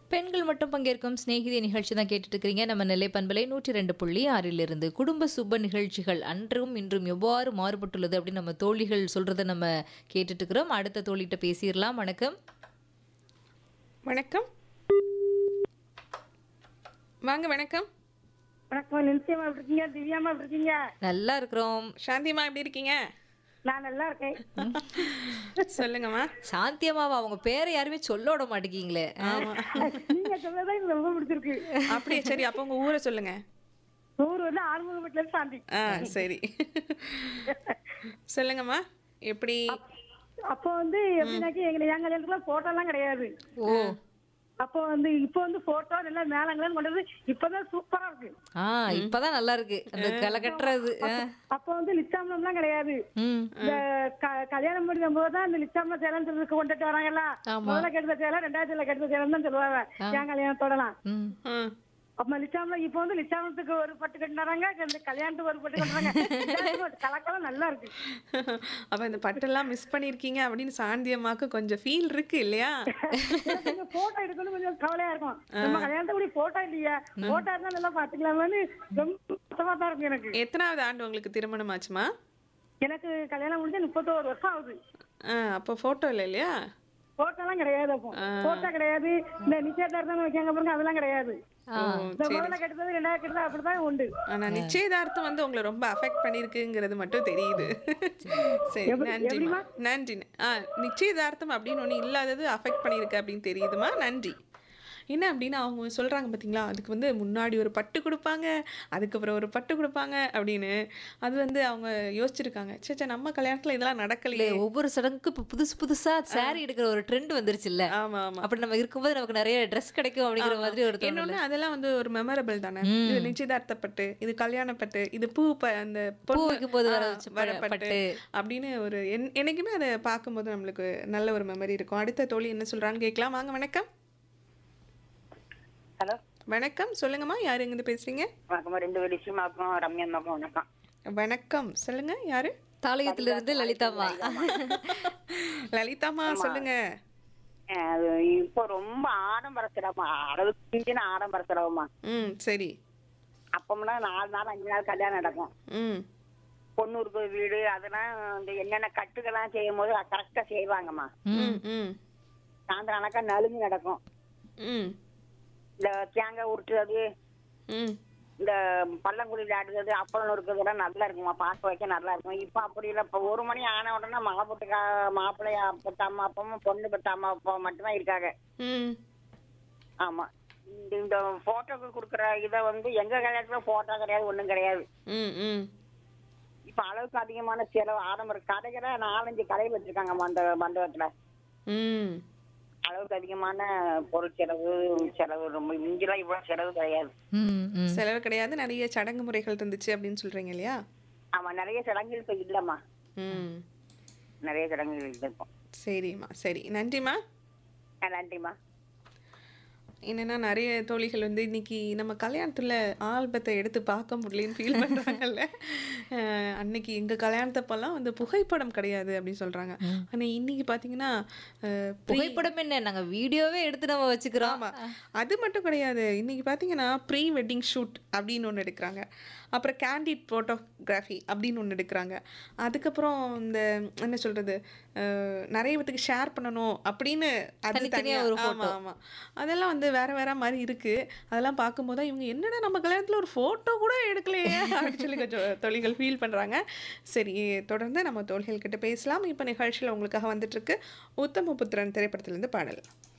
பெண்கள் மட்டும் பங்கேற்கும் சிநேகிதி நிகழ்ச்சி தான் கேட்டுட்டு இருக்கிறீங்க நம்ம நெல்லை பண்பலை நூற்றி ரெண்டு புள்ளி ஆறிலிருந்து குடும்ப சுப நிகழ்ச்சிகள் அன்றும் இன்றும் எவ்வாறு மாறுபட்டுள்ளது அப்படின்னு நம்ம தோழிகள் சொல்றதை நம்ம கேட்டுட்டு இருக்கிறோம் அடுத்த தோழிகிட்ட பேசிடலாம் வணக்கம் வணக்கம் வாங்க வணக்கம் வணக்கம் நிச்சயமா எப்படி இருக்கீங்க திவ்யாமா எப்படி இருக்கீங்க நல்லா இருக்கிறோம் சாந்திமா எப்படி இருக்கீங்க நான் நல்லா இருக்கேன் சொல்லுங்கம்மா சாந்தியம்மாவா அவங்க பேரை யாருமே சொல்ல விட மாட்டேங்கிங்களே ஆமா நீங்க சொல்றதா எனக்கு ரொம்ப பிடிச்சிருக்கு அப்படியே சரி அப்போ உங்க ஊரை சொல்லுங்க ஊர் வந்து ஆறுமுகப்பட்டில இருந்து சாந்தி ஆ சரி சொல்லுங்கம்மா எப்படி அப்போ வந்து எப்படின்னாக்கி எங்க என் கல்யாணத்துக்குலாம் போட்டோ எல்லாம் கிடையாது ஓ அப்போ வந்து இப்போ வந்து போட்டோ எல்லாம் மேலங்களாம் கொண்டு வந்து இப்பதான் சூப்பரா இருக்கு ஆ இப்பதான் நல்லா இருக்கு அந்த களை கட்டுறது ஆ. அப்போ வந்து லிச்சாமலாம் கிடையாது ம் இந்த க- கல்யாணம் முடிக்கும் போது தான் இந்த லிச்சாம சேலம் சொல்றதுக்கு கொண்டுட்டு வராங்கல்ல ஆமா. முதல்ல கெடுத்த சேலம் ரெண்டாயிரத்துல கெடுத்த சேலம் தான் சொல்லுவாங்க என் கல்யாணத்தோடலாம் ம் ம் அப்ப லிச்சாமல இப்போ வந்து லிச்சாமத்துக்கு ஒரு பட்டு கட்டினாங்க இந்த கல்யாணத்துக்கு ஒரு பட்டு கட்டுறாங்க கலக்கெல்லாம் நல்லா இருக்கு அப்ப இந்த பட்டெல்லாம் மிஸ் பண்ணிருக்கீங்க அப்படின்னு சாந்தி அம்மாக்கு கொஞ்சம் ஃபீல் இருக்கு இல்லையா கொஞ்சம் போட்டோ எடுக்கணும் கொஞ்சம் கவலையா இருக்கும் நம்ம கல்யாணத்துக்கு கூட போட்டோ இல்லையா போட்டோ இருந்தா நல்லா பாத்துக்கலாமான்னு ரொம்ப கஷ்டமா தான் இருக்கு எனக்கு எத்தனாவது ஆண்டு உங்களுக்கு திருமணம் ஆச்சுமா எனக்கு கல்யாணம் முடிஞ்சு முப்பத்தோரு வருஷம் ஆகுது ஆ அப்போ போட்டோ இல்லை இல்லையா போட்டோ எல்லாம் கிடையாது அப்போ போட்டோ கிடையாது இந்த நிச்சயதார்த்தம் வைக்காங்க பாருங்க அதெல்லாம் கிடையாது ஓ இந்த முதல்ல கெடுத்தது ரெண்டாவது கெடுத்தது அப்படிதான் உண்டு ஆனா நிச்சயதார்த்தம் வந்து உங்களை ரொம்ப அஃபெக்ட் பண்ணிருக்குங்கிறது மட்டும் தெரியுது சரி நன்றிம்மா நன்றி ஆ நிச்சயதார்த்தம் அப்படின்னு ஒண்ணு இல்லாதது அஃபெக்ட் பண்ணிருக்கு அப்படின்னு தெரியுதுமா நன்றி என்ன அப்படின்னா அவங்க சொல்றாங்க பாத்தீங்களா அதுக்கு வந்து முன்னாடி ஒரு பட்டு கொடுப்பாங்க அதுக்கப்புறம் ஒரு பட்டு கொடுப்பாங்க அப்படின்னு அது வந்து அவங்க யோசிச்சிருக்காங்க சே சே, நம்ம கல்யாணத்துல இதெல்லாம் நடக்கலையே ஒவ்வொரு சடங்குக்கும் இப்போ புதுசு புதுசா saree எடுக்கிற ஒரு ட்ரெண்ட் வந்துருச்சு இல்ல ஆமா ஆமா அப்படி நம்ம இருக்கும்போது நமக்கு நிறைய ட்ரெஸ் கிடைக்கும் அப்படிங்கிற மாதிரி ஒரு தோணல் இன்னொன்னு அதெல்லாம் வந்து ஒரு மெமரபிள் தானே இது நிச்சயதார்த்தப்பட்டு இது கல்யாணப்பட்டு இது பூ ப அந்த பூ பொண்ணு- வைக்கும்போது வர ஆ, வச்ச வர ப- பட்டு பட்டு. அப்படின்னு ஒரு என்- என்னைக்குமே அதை பார்க்கும்போது நம்மளுக்கு நல்ல ஒரு மெமரி இருக்கும் அடுத்த தோழி என்ன சொல்றான்னு கேட்கலாம் வாங்க வணக்கம் ஹலோ வணக்கம் சொல்லுங்கம்மா யாரு எங்கிருந்து பேசுறீங்க வணக்கம் ரெண்டு பேர் விஷயமாக்கும் ரம்யம்மாக்கும் வணக்கம் வணக்கம் சொல்லுங்க யாரு தாளையத்துல இருந்து லலிதாமா லலிதாம்மா சொல்லுங்க அஹ் அது இப்போ ரொம்ப ஆடம்பர செலவுமா அளவுக்கு மிஞ்சின ஆடம்பர செலவுமா ம் சரி அப்போம்னா நாலு நாள் அஞ்சு நாள் கல்யாணம் நடக்கும் ம் பொண்ணூருக்கு வீடு அதெல்லாம் இந்த என்னென்ன கட்டுக்கெல்லாம் செய்யும் போது கரெக்டா செய்வாங்கம்மா ம் ம் சாயந்தரம் ஆனாக்கா நலுங்கு நடக்கும் ம் இந்த தேங்காய் உருட்டுறது ம் இந்த பள்ளங்குடி விளையாடுறது அப்பளம் இருக்கிறதெல்லாம் நல்லா இருக்குமா பார்க்க வைக்க நல்லா இருக்கும் இப்போ அப்படி இல்லை இப்போ ஒரு மணி ஆன உடனே மாப்பிட்டுக்கா மாப்பிள்ளைய பெற்ற அம்மா அப்பாவும் பொண்ணு பெற்ற அம்மா அப்பா மட்டும்தான் இருக்காங்க ம் ஆமா இந்த இந்த போட்டோக்கு கொடுக்குற இதை வந்து எங்க கல்யாணத்துல போட்டோ கிடையாது ஒண்ணும் கிடையாது ம் ம் இப்ப அளவுக்கு அதிகமான செலவு ஆடம்பர கடைகளை நாலஞ்சு கடை வச்சிருக்காங்கம்மா அந்த மண்டபத்துல ம் அளவுக்கு அதிகமான பொருள் செலவு செலவு ரொம்ப இங்கெல்லாம் இவ்வளவு செலவு கிடையாது ம் ம் செலவு கிடையாது நிறைய சடங்கு முறைகள் இருந்துச்சு அப்படின்னு சொல்றீங்க இல்லையா ஆமா நிறைய சடங்குகள் இப்ப இல்லம்மா ம் நிறைய சடங்குகள் இல்லை இப்போ சரிம்மா சரி நன்றிம்மா ஆ, நன்றிம்மா என்னன்னா நிறைய தோழிகள் வந்து இன்னைக்கு நம்ம கல்யாணத்துல ஆல்பத்தை எடுத்து பார்க்க முடியலன்னு ஃபீல் பண்றாங்கல்ல அஹ் அன்னைக்கு எங்க கல்யாணத்தப்பெல்லாம் வந்து புகைப்படம் கிடையாது அப்படின்னு சொல்றாங்க ஆனா இன்னைக்கு பாத்தீங்கன்னா அஹ், pre- புகைப்படம் என்ன நாங்க வீடியோவே எடுத்து நம்ம வச்சுக்கிறோம் ஆமா அது மட்டும் கிடையாது இன்னைக்கு பாத்தீங்கன்னா ப்ரீ வெட்டிங் ஷூட் அப்படின்னு ஒன்று எடுக்கிறாங்க அப்புறம் கேண்டிட் ஃபோட்டோகிராஃபி அப்படின்னு ஒன்று எடுக்கிறாங்க அதுக்கப்புறம் இந்த என்ன சொல்றது அஹ், நிறைய பேத்துக்கு ஷேர் பண்ணணும் அப்படின்னு அது தனித்தனியா தனியா ஒரு ஆமா ஆமா அதெல்லாம் வந்து வேற வேற மாதிரி இருக்கு அதெல்லாம் பார்க்கும்போது தான் இவங்க என்னடா நம்ம கல்யாணத்துல ஒரு போட்டோ கூட எடுக்கலையே அப்படின்னு சொல்லி கொஞ்சம் தொழில்கள் ஃபீல் பண்றாங்க சரி தொடர்ந்து நம்ம தோழிகள் கிட்ட பேசலாம் இப்போ நிகழ்ச்சியில் உங்களுக்காக வந்துட்டு இருக்கு உத்தமபுத்திரன் திரைப்படத்திலிருந்து பாடல்